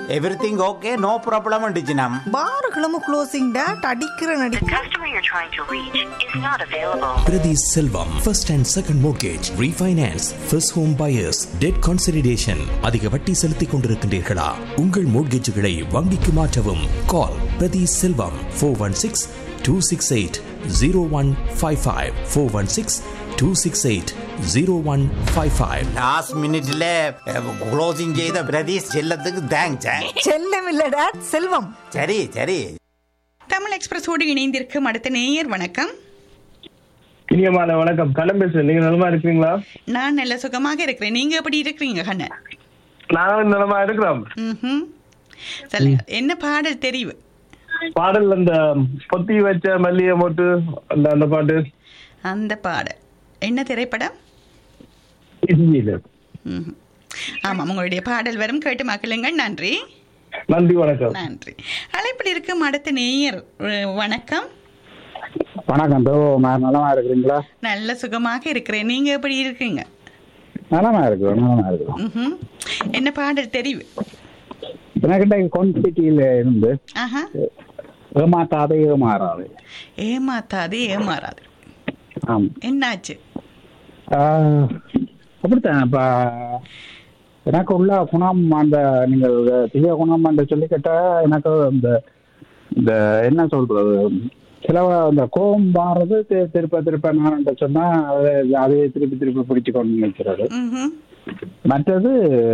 Everything okay no problem டிஜினம் பார்களும் closing date அடிக்கிற நடி The customer you're trying to reach is not available. Priti Selvam, first and second mortgage, refinance, first home buyers, debt consolidation. அதிக வட்டி செலுத்திக் கொண்டிருக்கின்றீர்களா உங்கள் மோட்கேஜுகளை வங்கிக்கு மாற்றவும் call Prathi Selvam four one six two six eight zero one five five four one six two six eight zero one five five last மினிட்ல closing செய்த பிரதீஷ் செல்லத்துக்கு thanks செல்லம் இல்ல டேட் செல்வம் சரி சரி தமிழ் எக்ஸ்பிரஸோடு இணைந்திருக்கும் அடுத்த நேயர் வணக்கம் இனியமான வணக்கம் கண்ணன் பேசுறேன் நீங்க நலமா இருக்கிறீங்களா நான் நல்ல சுகமாக இருக்கிறேன் நீங்க எப்படி இருக்கிறீங்க கண்ணன் நானும் நலமா இருக்கிறோம் ம்ஹும். சொல்லுங்க என்ன பாடல் தெரிவு பாடல் அந்த பொத்தி வச்ச மல்லிய மொட்டு அந்த அந்த பாட்டு அந்த பாடல் என்ன திரைப்படம் ஹிந்தியில ம்ஹும். ஆமாம் உங்களுடைய பாடல் வரும் கேட்டு மக்களுங்கள் நன்றி நன்றி வணக்கம் நன்றி அழைப்பில் இருக்கும் அடுத்த நேயர் அஹ், வணக்கம் வணக்கம் தோ நான் நலமா இருக்கிறீங்களா நல்ல சுகமாக இருக்கிறேன் நீங்க எப்படி இருக்கீங்க நலமா இருக்கிறோம் நலமா இருக்கிறோம் ம்ஹும். என்ன பாடல் தெரிவு எனக்கிட்ட கொன்சிட்டியில இருந்து ஆஹா ஏமாத்தாத ஏமாறாது ஏமாத்தாது ஏமாறாது ஆம் என்னாச்சு ஆஹ், அப்படித்தான் இப்ப எனக்கு உள்ள குணம் அந்த நீங்கள் தீய குணம் என்று சொல்லி கேட்டா எனக்கு இந்த இந்த என்ன சொல்றது சில அந்த கோபம் மாறுறது தி- திருப்ப திருப்ப நான் சொன்னா அதை அதையே திருப்பி திருப்பி பிடிச்சு கொண்டு நிற்கிறது ம்ஹும். மற்றது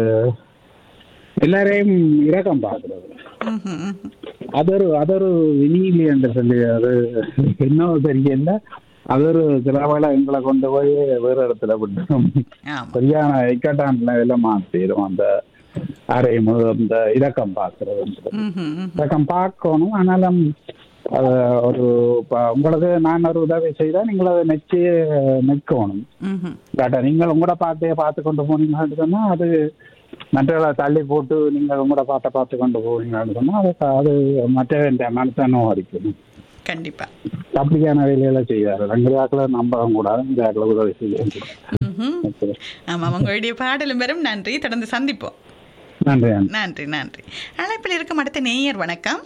எல்லாரையும் இரக்கம் பார்க்கறது ம்ஹும். ம்ஹும். அது ஒரு அது ஒரு வினியிலி என்று சொல்லி அது என்ன தெரியல அது ஒரு சில வேளை எங்களை கொண்டு போய் வேறு இடத்துல விட்டோம் ஆமா சரியான இக்கட்டான நிலையில மாத்திரும் அந்த அரையும் இந்த இரக்கம் பார்க்கறது ம்ஹும். ம்ஹும். இரக்கம் பார்க்கணும் ஆனாலும் அது ஒரு இப்ப உங்களுக்கு நான் ஒரு உதவி செய்தா நீங்கள் அதை நெச்சு நிற்கணும் ம்ஹும். இல்லாட்டா நீங்கள் உங்களோட பாட்டையே பார்த்து கொண்டு போனீங்கன்னு சொன்னா அது மற்றவர்களை தள்ளி போட்டு நீங்கள் உங்களோட பாட்டை பார்த்து கொண்டு போவீங்கன்னு சொன்னா அது அது மற்ற மனசனும் அடிக்கணும் கண்டிப்பா அப்படியான வேலையில செய்யாரு ரெண்டு ஆக்களை நம்பவும் கூடாது இந்த ஆக்களை உதவி செய்ய ம்ஹும். ஆமா உங்களுடைய பாடலும் வரும் நன்றி தொடர்ந்து சந்திப்போம் நன்றி நன்றி நன்றி அழைப்பில் இருக்கும் அடுத்த நேயர் வணக்கம்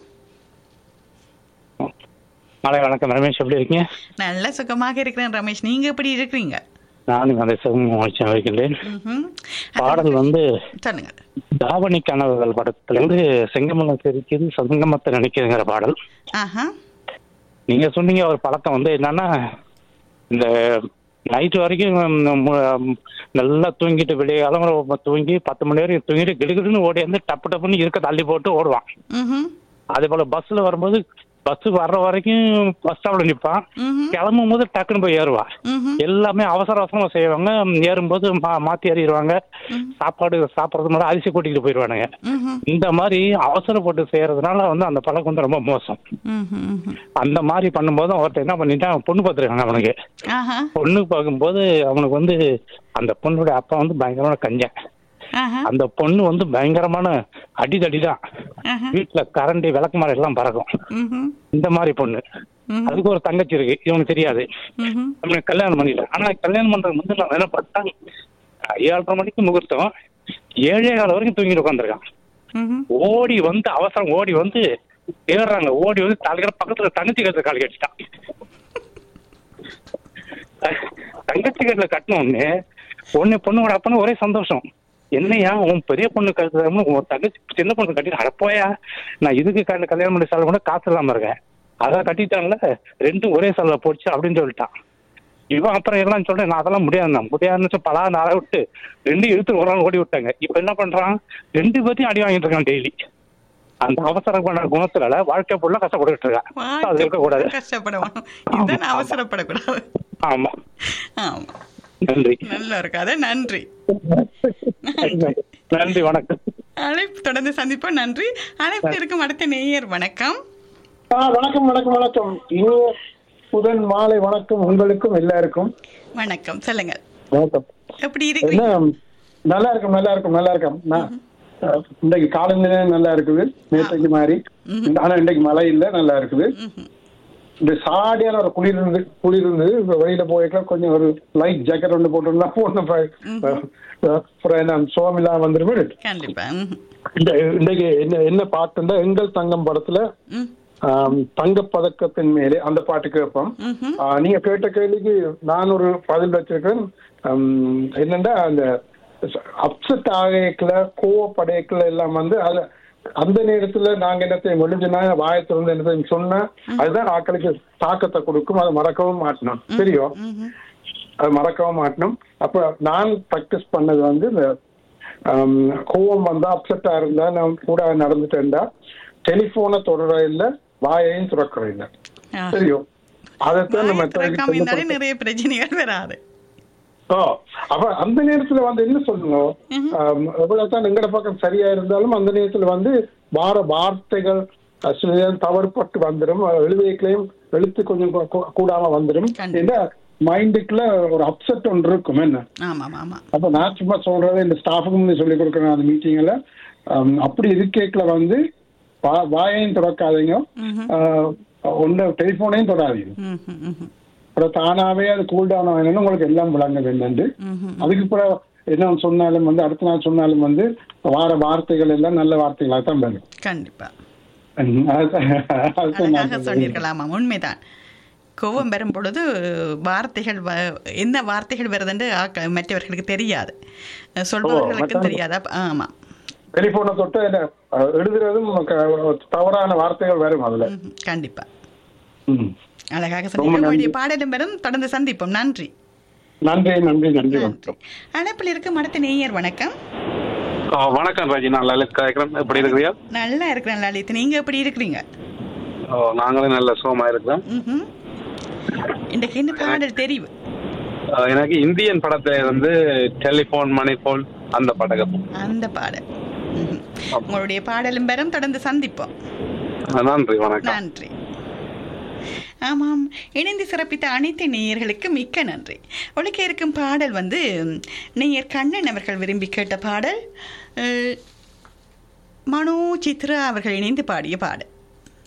மாலை வணக்கம் ரமேஷ் எப்படி இருக்கீங்க நல்ல சுகமாக இருக்கிறேன் ரமேஷ் நீங்க எப்படி இருக்கிறீங்க நானும் அந்த சுகம் வைக்கின்றேன் ம்ஹும். பாடல் வந்து சொல்லுங்க தாவணி கனவுகள் படத்திலிருந்து செங்கமல சிரிக்குது சங்கமத்தை நினைக்குதுங்கிற பாடல் ஆஹா நீங்க சொன்னீங்க ஒரு பழக்கம் வந்து என்னன்னா இந்த நைட் வரைக்கும் ம், ம், நல்லா தூங்கிட்டு விடிய காலம் தூங்கி பத்து மணி வரைக்கும் தூங்கிட்டு கிடுகிடுன்னு ஓடி வந்து டப்பு டப்புன்னு இருக்க தள்ளி போட்டு ஓடுவான் ம்ஹும். அதே போல பஸ்ல வரும்போது பஸ் வர்ற வரைக்கும் பஸ் ஸ்டாப்ல நிப்பான் ம்ஹும். கிளம்பும் போது டக்குன்னு போய் ஏறுவான் ம்ஹும். எல்லாமே அவசர அவசரமா செய்வாங்க ஏறும்போது மா- மாத்தி ஏறிடுவாங்க சாப்பாடு சாப்பிடறது முன்னாடி அரிசி கூட்டிட்டு போயிடுவானுங்க ம்ஹும். இந்த மாதிரி அவசரப்பட்டு செய்யறதுனால வந்து அந்த பழக்கம் வந்து ரொம்ப மோசம் ம்ஹும். ம்ஹும். அந்த மாதிரி பண்ணும்போது ஒருத்தர் என்ன பண்ணிட்டான் பொண்ணு பார்த்துருக்காங்க அவனுக்கு ஆஹா பொண்ணு பார்க்கும்போது அவனுக்கு வந்து அந்த பொண்ணுடைய அப்பா வந்து பயங்கரமான கஞ்சன் ஆஹா அந்த பொண்ணு வந்து பயங்கரமான அடிதடி தான் ஆஹா வீட்டுல கரண்டி விளக்குமாறு எல்லாம் பறக்கும் ம்ஹும். இந்த மாதிரி பொண்ணு ம்ஹும். அதுக்கு ஒரு தங்கச்சி இருக்கு இவனுக்கு தெரியாது ம்ஹும். அவனுக்கு கல்யாணம் பண்ணிட்டேன் ஆனா கல்யாணம் பண்றது வந்து நான் என்ன பார்த்தேன் ஏழரை மணிக்கு முகூர்த்தம் ஏழே கால வரைக்கும் தூங்கிட்டு உட்காந்துருக்கான் ம்ஹும். ஓடி வந்து அவசரம் ஓடி வந்து ஏறுறாங்க ஓடி வந்து தலைக்கிற பக்கத்துல தங்கச்சி கட்டுல கால் கட்டிட்டான் தங்கச்சி கட்டுல கட்டின உடனே உடனே பொண்ணோட அப்பனும் ஒரே சந்தோஷம் என்னையா உன் பெரிய பொண்ணு கட்டுறாம உன் தங்கச்சி சின்ன பொண்ணு கட்டிட்டு அடப்போயா நான் இதுக்கு கல்யாணம் கல்யாணம் பண்ணி சால கூட காசு இல்லாம இருக்கேன் அதான் கட்டிட்டான்ல ரெண்டும் ஒரே சால போச்சு அப்படின்னு சொல்லிட்டான் இவன் அப்புறம் எல்லாம் சொல்றேன் நான் அதெல்லாம் முடியாது முடியாதுன்னு சொல்லி பலா நாளை விட்டு ரெண்டு இழுத்து ஒரு நாள் ஓடி விட்டாங்க இப்ப என்ன பண்றான் ரெண்டு பேர்த்தையும் அடி வாங்கிட்டு இருக்கான் டெய்லி அந்த அவசரம் பண்ண குணத்துல வாழ்க்கை ஃபுல்லா கஷ்டப்பட்டுட்டு இருக்கான் அது இருக்கக்கூடாது கஷ்டப்படணும் இதுதான் அவசரப்படக்கூடாது ஆமா ஆமா நன்றி நல்லா இருக்காத நன்றி நன்றி வணக்கம் அழைப்பு தொடர்ந்து சந்திப்போம் நன்றி அழைப்பு இருக்கும் அடுத்த நேயர் வணக்கம் ஆ வணக்கம் வணக்கம் வணக்கம் இனிய புதன் மாலை வணக்கம் உங்களுக்கும் எல்லாருக்கும் வணக்கம் சொல்லுங்க வணக்கம் எப்படி என்ன இருக்கீங்க நல்லா இருக்கும் நல்லா இருக்கும் நல்லா இருக்கும் நான் அஹ், இன்றைக்கு காலநிலை நல்லா இருக்குது நேற்றைக்கு மாதிரி ஆனா இன்றைக்கு மழை இல்லை நல்லா இருக்குது இந்த சாடியான ஒரு குளிர் இருந்து குளிர் இருந்தது இப்ப வெளியில போய்க்கலாம் கொஞ்சம் ஒரு லைட் ஜாக்கெட் ஒன்று போட்டோம்னா போடணும் அப்புறம் என்ன சோகம் இல்லாம வந்துருமே கண்டிப்பா ம்ஹும். இந்த இன்றைக்கு என்ன என்ன பாட்டுண்டா எங்கள் தங்கம் படத்துல ம் ஆம், தங்கப் பதக்கத்தின் மேலே அந்த பாட்டு கேட்போம் ம்ஹும். ஆ, நீங்க கேட்ட கேள்விக்கு நான் ஒரு பதில் வச்சிருக்கேன் ஆம், என்னன்னா அந்த அப்செட் ஆகைக்குல கோவப்படைக்குல எல்லாம் வந்து அது அந்த நேரத்துல நாங்க என்னத்தை முடிஞ்சுனா வாயை திறந்து என்னத்தையும் சொன்னா அதுதான் ஆக்களுக்கு தாக்கத்தை கொடுக்கும் அதை மறக்கவும் மாட்டணும் தெரியும் ம்ஹும். அது மறக்கவும் மாட்டணும் அப்ப நான் ப்ராக்டிஸ் பண்ணது வந்து இந்த ஆம், கோவம் வந்தா அப்செட்டா இருந்தா நான் கூட நடந்துட்டேன்டா டெலிபோனை தொடர இல்ல வாயையும் துறக்கிற இல்ல ஆ. தெரியும் அதைத்தான் நம்ம வாயை திறக்காம இருந்தாலே சொல்லப்படுத்த- நிறைய பிரச்சனைகள் வராது ஓ அப்ப அந்த நேரத்துல வந்து என்ன சொல்லணும் ஆம், எவ்வளவுதான் எங்கட பக்கம் சரியா இருந்தாலும் அந்த நேரத்துல வந்து வார வார்த்தைகள் அஹ், சில நேரம் தவறுபட்டு வந்துடும் எழுதியக்களையும் எழுத்து கொஞ்சம் கூ- கூ- கூடாம வந்துடும் கண்டிப்பா. ஏன்னா மைண்டுக்குள்ள ஒரு அப்செட் ஒன்று இருக்கும் என்ன ஆமாம் ஆமாம் அப்ப நான் சும்மா சொல்றது இந்த ஸ்டாஃபுக்கும் சொல்லி கொடுக்குறேன் அந்த மீட்டிங்ல அப்படி இருக்கேக்கல வந்து வா- வாயையும் திறக்காதீங்க ஒன்று டெலிஃபோனையும் தொடாதீங்க ம்ஹும், ம்ஹும். அப்புறம் தானாவே அது கூல் டவுன் ஆகணும்னு உங்களுக்கு எல்லாம் விளங்க வேண்டாண்டு அதுக்கு அப்புறம் என்ன சொன்னாலும் வந்து அடுத்த நாள் சொன்னாலும் வந்து வார வார்த்தைகள் எல்லாம் நல்ல வார்த்தைகளாக தான் வரும் கண்டிப்பா ம், அதுதான் அதுதான் நான் அழகாக சொல்றது. சொன்னீர்கள் ஆமாம் உண்மைதான் கோபம் வரும் பொழுது வார்த்தைகள் வ- என்ன வார்த்தைகள் வருதுன்னு ஆக்க- மற்றவர்களுக்கு தெரியாது சொல்பவர்களுக்கும் மற்றவங்க- தெரியாது அப்ப- ஆமாம் டெலிஃபோனை தொட்டு என்ன, அஹ், எழுதுறதும் க- தவறான வார்த்தைகள் வரும் அதுல ம்ஹும். கண்டிப்பா ம். அழகாக ரொம்ப சொன்னீங்க நன்றி. உங்களுடைய பாடலும் வரும் தொடர்ந்து சந்திப்போம் நன்றி நன்றி நன்றி நன்றி நன்றி வணக்கம் அழைப்பில் இருக்கும் அடுத்த நேயர் வணக்கம் ஆ, வணக்கம் ராஜி நான் லலித் கேட்கிறேன் எப்படி இருக்கிறியா நல்லா இருக்கிறேன் லலித் நீங்க எப்படி இருக்கிறீங்க ஓ, நாங்களும் நல்ல சுகமா இருக்கிறோம் ம்ஹும். இன்றைக்கு என்ன பாடல் தெரிவு ஆ, எனக்கு இந்தியன் படத்துல இருந்து டெலிபோன் மணி போன் அந்த படகம் அந்த பாடல் ம்ஹும். உங்களுடைய பாடலும் பெறும் தொடர்ந்து சந்திப்போம் நன்றி வணக்கம் நன்றி ஆமாம் இணைந்து சிறப்பித்த அனைத்து நேயர்களுக்கு மிக்க நன்றி உலக இருக்கும் பாடல் வந்து நேயர் கண்ணன் அவர்கள் விரும்பி கேட்ட பாடல் அஹ், மனோ சித்ரா அவர்கள் இணைந்து பாடிய பாடல்